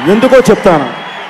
ఎందుకో చెప్తాను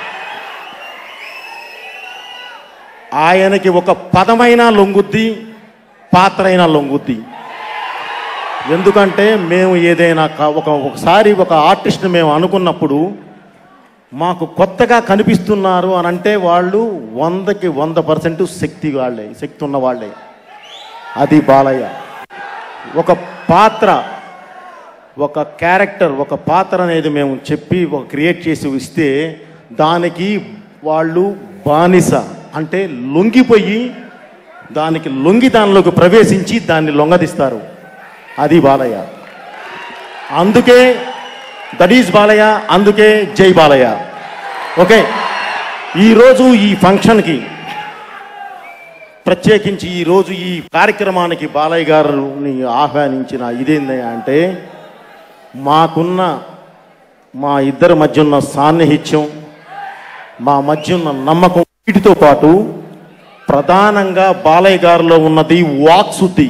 ఆయనకి ఒక పదమైనా లొంగుద్ది పాత్ర అయినా లొంగుద్ది ఎందుకంటే మేము ఏదైనా క- ఒక ఒకసారి ఒక ఆర్టిస్ట్ని మేము అనుకున్నప్పుడు మాకు కొత్తగా కనిపిస్తున్నారు అని అంటే వాళ్ళు వందకి వంద పర్సెంట్ శక్తి వాళ్ళే శక్తి ఉన్న వాళ్ళే అది బాలయ్య ఒక పాత్ర ఒక క్యారెక్టర్ ఒక పాత్ర అనేది మేము చెప్పి ఒక క్రియేట్ చేసి ఇస్తే దానికి వాళ్ళు బానిస అంటే లొంగిపోయి దానికి లొంగి దానిలోకి ప్రవేశించి దాన్ని లొంగదీస్తారు అది బాలయ్య అందుకే దట్ ఈజ్ బాలయ్య అందుకే జై బాలయ్య ఓకే ఈరోజు ఈ ఫంక్షన్కి ప్రత్యేకించి ఈరోజు ఈ కార్యక్రమానికి బాలయ్య గారిని ఆహ్వానించిన ఇదేంది అంటే మాకున్న మా ఇద్దరి మధ్య ఉన్న సాన్నిహిత్యం మా మధ్య ఉన్న నమ్మకం వీటితో పాటు ప్రధానంగా బాలయ్య గారిలో ఉన్నది వాక్శుద్ధి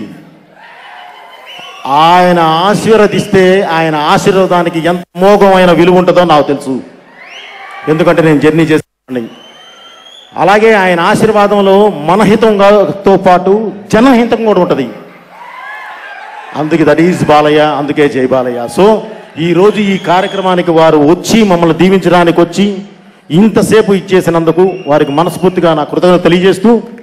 ఆయన ఆశీర్వదిస్తే ఆయన ఆశీర్వాదానికి ఎంత మోఘమైన విలువ ఉంటుందో నాకు తెలుసు ఎందుకంటే నేను జర్నీ చేస్తాను అలాగే ఆయన ఆశీర్వాదంలో మనహితంగాతో పాటు జనహితం కూడా ఉంటుంది అందుకే దట్ ఈజ్ బాలయ్య అందుకే జై బాలయ్య సో ఈ రోజు ఈ కార్యక్రమానికి వారు వచ్చి మమ్మల్ని దీవించడానికి వచ్చి ఇంతసేపు ఇచ్చేసినందుకు వారికి మనస్ఫూర్తిగా నా కృతజ్ఞత తెలియజేస్తూ